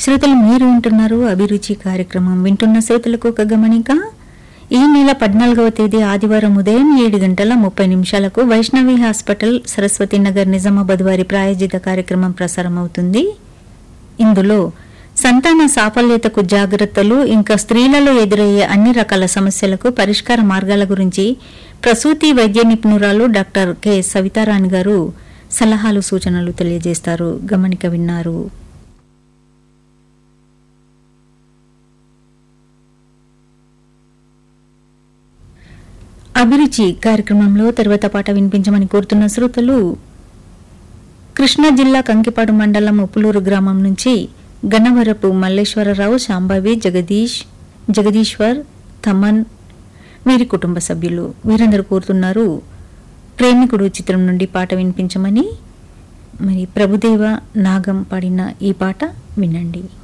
శ్రోతలు మీరు వింటున్నారు అభిరుచి కార్యక్రమం వింటున్న శ్రోతలకు ఒక గమనిక ఈ నెల పద్నాలుగవ తేదీ ఆదివారం ఉదయం ఏడు గంటల ముప్పై నిమిషాలకు వైష్ణవి హాస్పిటల్ సరస్వతి నగర్ నిజామాబాద్ వారి ప్రాయోజిత కార్యక్రమం ప్రసారం అవుతుంది ఇందులో సంతాన సాఫల్యతకు జాగ్రత్తలు ఇంకా స్త్రీలలో ఎదురయ్యే అన్ని రకాల సమస్యలకు పరిష్కార మార్గాల గురించి ప్రసూతి వైద్య నిపుణురాలు డాక్టర్ కె సవితారాణి గారు సలహాలు సూచనలు తెలియజేస్తారు గమనిక విన్నారు అభిరుచి కార్యక్రమంలో తర్వాత పాట వినిపించమని కోరుతున్న శ్రోతలు కృష్ణా జిల్లా కంకిపాడు మండలం ఉప్పులూరు గ్రామం నుంచి గన్నవరపు మల్లేశ్వరరావు శాంభవి జగదీష్ జగదీశ్వర్ తమన్ వీరి కుటుంబ సభ్యులు వీరందరూ కోరుతున్నారు ప్రేమికుడు చిత్రం నుండి పాట వినిపించమని మరి ప్రభుదేవ నాగం పాడిన ఈ పాట వినండి